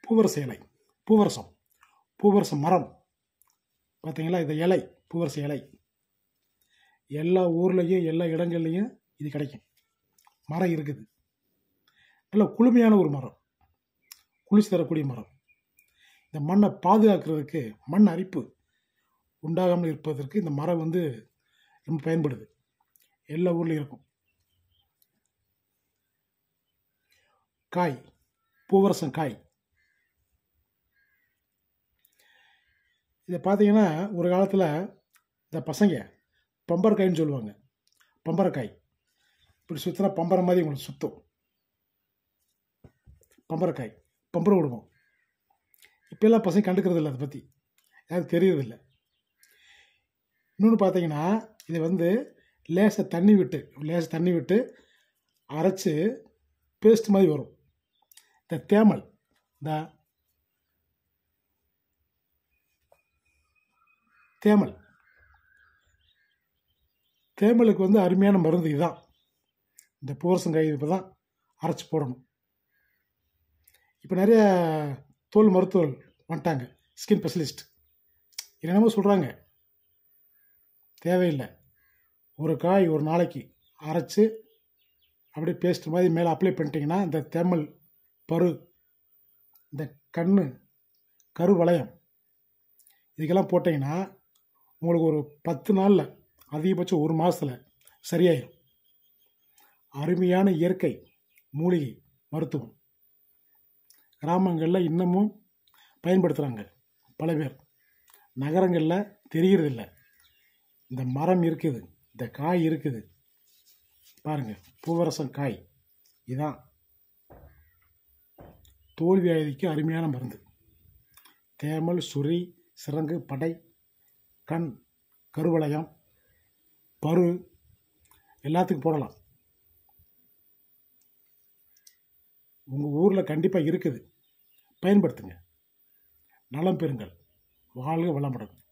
பூவரச இலை பூவரசம் பூவரச மரம் பார்த்தீங்களா இந்த இலை பூவரச இலை எல்லா ஊர்லேயும் எல்லா இடங்கள்லையும் இது கிடைக்கும் மரம் இருக்குது நல்ல குளுமையான ஒரு மரம் குளிர்ச்சி தரக்கூடிய மரம் இந்த மண்ணை பாதுகாக்கிறதுக்கு மண் அரிப்பு உண்டாகாமல் இருப்பதற்கு இந்த மரம் வந்து ரொம்ப பயன்படுது எல்லா ஊர்லேயும் இருக்கும் காய் பூவரசம் காய் இதை பார்த்தீங்கன்னா ஒரு காலத்தில் இந்த பசங்க பம்பரக்காய்ன்னு சொல்லுவாங்க பம்பரக்காய் இப்படி சுற்றினா பம்பரம் மாதிரி உங்களுக்கு சுற்றும் பம்பரக்காய் பம்பர விடுவோம் இப்போல்லாம் பசங்க கண்டுக்கிறது இல்லை அதை பற்றி யாரும் தெரியறதில்ல இன்னொன்று பார்த்தீங்கன்னா இதை வந்து லேசாக தண்ணி விட்டு லேசாக தண்ணி விட்டு அரைச்சி பேஸ்ட் மாதிரி வரும் இந்த தேமல் இந்த தேமல் தேமலுக்கு வந்து அருமையான மருந்து இதுதான் இந்த பூரசங்காய் இப்போ தான் அரைச்சி போடணும் இப்போ நிறைய தோல் மருத்துவர் வந்துட்டாங்க ஸ்கின் ஸ்பெஷலிஸ்ட் என்னென்னமோ சொல்கிறாங்க தேவையில்லை ஒரு காய் ஒரு நாளைக்கு அரைச்சி அப்படியே பேஸ்ட் மாதிரி மேலே அப்ளை பண்ணிட்டீங்கன்னா இந்த தேமல் பரு இந்த கண் கரு வளையம் இதுக்கெல்லாம் போட்டிங்கன்னா உங்களுக்கு ஒரு பத்து நாளில் அதிகபட்சம் ஒரு மாதத்தில் சரியாயிடும் அருமையான இயற்கை மூலிகை மருத்துவம் கிராமங்களில் இன்னமும் பயன்படுத்துகிறாங்க பல பேர் நகரங்களில் தெரிகிறதில்ல இந்த மரம் இருக்குது இந்த காய் இருக்குது பாருங்கள் பூவரசம் காய் இதான் தோல் வியாதிக்கு அருமையான மருந்து தேமல் சுரி சிறங்கு படை கண் கருவளையம் பரு எல்லாத்துக்கும் போடலாம் உங்கள் ஊரில் கண்டிப்பாக இருக்குது பயன்படுத்துங்க நலம் பெறுங்கள் வாழ்க வளமுடன்